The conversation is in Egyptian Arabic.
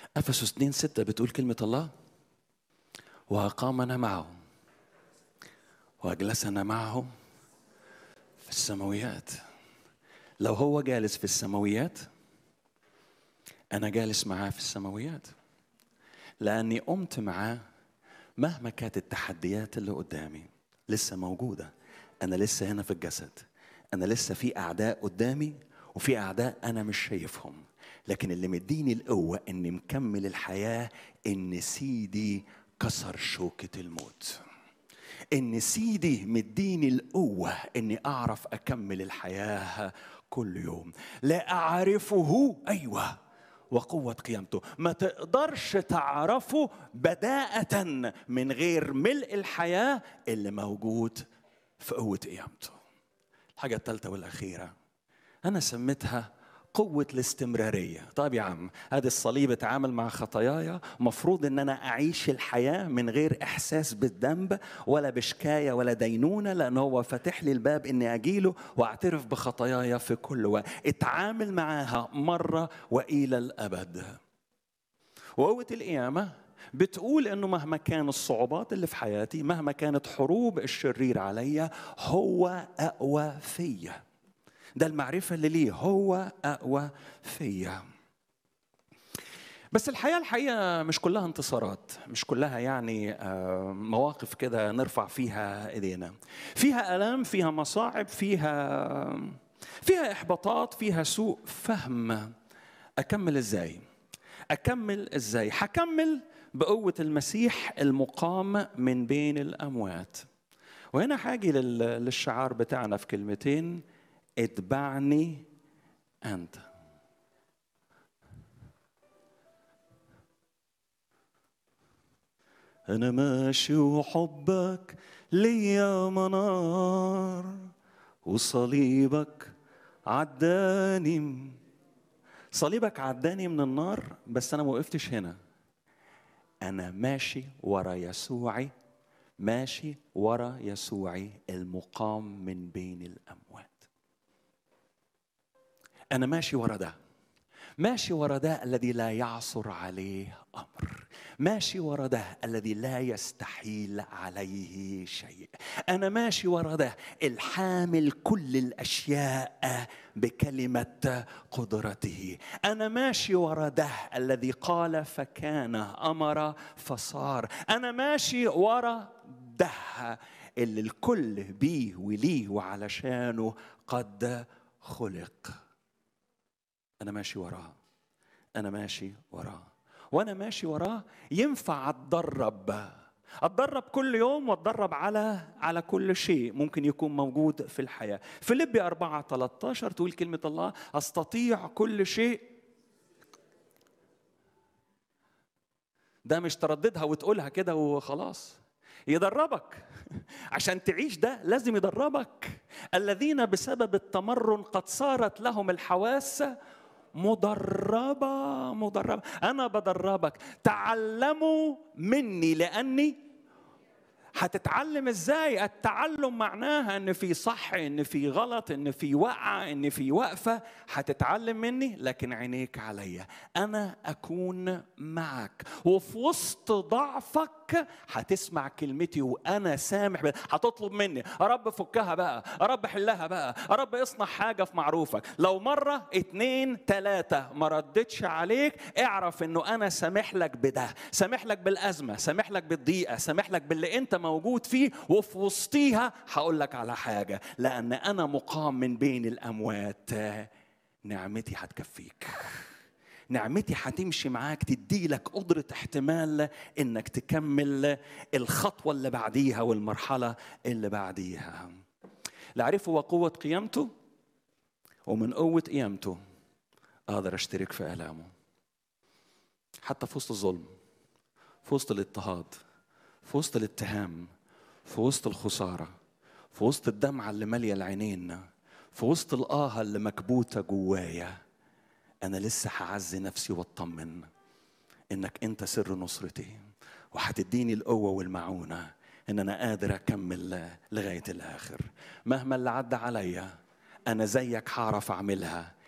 افسس 2 6 بتقول كلمه الله واقامنا معه واجلسنا معه في السماويات لو هو جالس في السماويات انا جالس معاه في السماويات لاني قمت معاه مهما كانت التحديات اللي قدامي لسه موجوده انا لسه هنا في الجسد انا لسه في اعداء قدامي وفي اعداء انا مش شايفهم لكن اللي مديني القوه اني مكمل الحياه ان سيدي كسر شوكه الموت ان سيدي مديني القوه اني اعرف اكمل الحياه كل يوم لا اعرفه ايوه وقوة قيامته ما تقدرش تعرفه بداءة من غير ملء الحياة اللي موجود في قوة قيامته الحاجة الثالثة والأخيرة أنا سميتها قوة الاستمرارية طيب يا عم هذا الصليب اتعامل مع خطاياي مفروض ان انا اعيش الحياة من غير احساس بالذنب ولا بشكاية ولا دينونة لان هو فاتح لي الباب اني اجيله واعترف بخطاياي في كل وقت اتعامل معاها مرة والى الابد وقوة القيامة بتقول انه مهما كان الصعوبات اللي في حياتي مهما كانت حروب الشرير عليا هو اقوى فيا ده المعرفة اللي ليه هو أقوى فيا بس الحياة الحقيقة مش كلها انتصارات مش كلها يعني مواقف كده نرفع فيها ايدينا فيها ألام فيها مصاعب فيها فيها إحباطات فيها سوء فهم أكمل إزاي أكمل إزاي هكمل بقوة المسيح المقام من بين الأموات وهنا حاجي للشعار بتاعنا في كلمتين اتبعني انت انا ماشي وحبك ليا منار وصليبك عداني صليبك عداني من النار بس انا ما وقفتش هنا انا ماشي ورا يسوعي ماشي ورا يسوعي المقام من بين الاموات أنا ماشي ورا ده ماشي ورا ده الذي لا يعصر عليه أمر ماشي ورا ده الذي لا يستحيل عليه شيء أنا ماشي ورا ده الحامل كل الأشياء بكلمة قدرته أنا ماشي ورا ده الذي قال فكان أمر فصار أنا ماشي ورا ده اللي الكل بيه وليه وعلشانه قد خلق أنا ماشي وراه أنا ماشي وراه وأنا ماشي وراه ينفع أتدرب أتدرب كل يوم وأتدرب على على كل شيء ممكن يكون موجود في الحياة فيليبي 4 13 تقول كلمة الله أستطيع كل شيء ده مش ترددها وتقولها كده وخلاص يدربك عشان تعيش ده لازم يدربك الذين بسبب التمرن قد صارت لهم الحواس مدربة مدربة أنا بدربك تعلموا مني لأني هتتعلم ازاي التعلم معناها ان في صح ان في غلط ان في وقعه ان في وقفه هتتعلم مني لكن عينيك عليا انا اكون معك وفي وسط ضعفك هتسمع كلمتي وانا سامح هتطلب مني يا رب فكها بقى يا رب حلها بقى يا رب اصنع حاجه في معروفك لو مره اتنين تلاته ما ردتش عليك اعرف انه انا سامح لك بده سامح لك بالازمه سامح لك بالضيقه سامح لك باللي انت موجود فيه وفي وسطيها هقول لك على حاجه لان انا مقام من بين الاموات نعمتي هتكفيك نعمتي هتمشي معاك تدي لك قدرة احتمال انك تكمل الخطوة اللي بعديها والمرحلة اللي بعديها لعرفه وقوة قيامته ومن قوة قيامته أقدر أشترك في آلامه حتى في وسط الظلم في وسط الاضطهاد في وسط الاتهام في وسط الخسارة في وسط الدمعة اللي مالية العينين في وسط الآه اللي مكبوتة جوايا أنا لسه هعزي نفسي واطمن إنك أنت سر نصرتي وهتديني القوة والمعونة إن أنا قادر أكمل لغاية الآخر مهما اللي عدى عليا أنا زيك هعرف أعملها